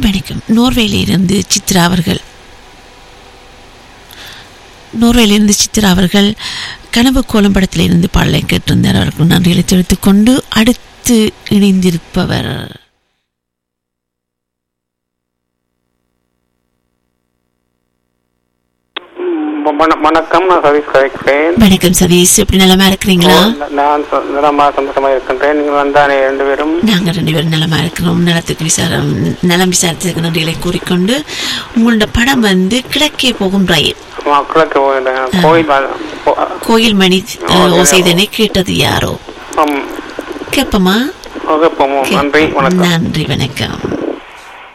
வணக்கம் நோர்வேலியிலிருந்து சித்ரா அவர்கள் நோர்வேலிருந்து சித்ரா அவர்கள் கனவு கோலம் படத்திலிருந்து பாடலை கேட்டிருந்தார் அவருக்கு நன்றிகளை தெரிவித்துக் கொண்டு அடுத்து இணைந்திருப்பவர் வ- வண- வணக்கம் நான் சதீஷ் கதைக்கிறேன் வணக்கம் சதீஷ் எப்படி நலமா இருக்கிறீங்களா நான் சொ- நலமா சந்தோஷமா இருக்கின்றேன் நீங்கள் வந்தானே ரெண்டு பேரும் நாங்கள் ரெண்டு பேரும் நலமா இருக்கிறோம் நலத்துக்கு விசாரம் நலம் விசாரித்ததுக்கு நன்றிகளை கூறிக்கொண்டு உங்களோட படம் வந்து கிழக்கே போகும் ரயில் மக்களுக்கு போயிருந்தேன் கோயில் வ- போ- கோயில் மணி அஹ், ஓசைதனை கேட்டது யாரோ ஆம். கேப்பமா வகுப்போம் நன்றி வணக்கம் நன்றி வணக்கம்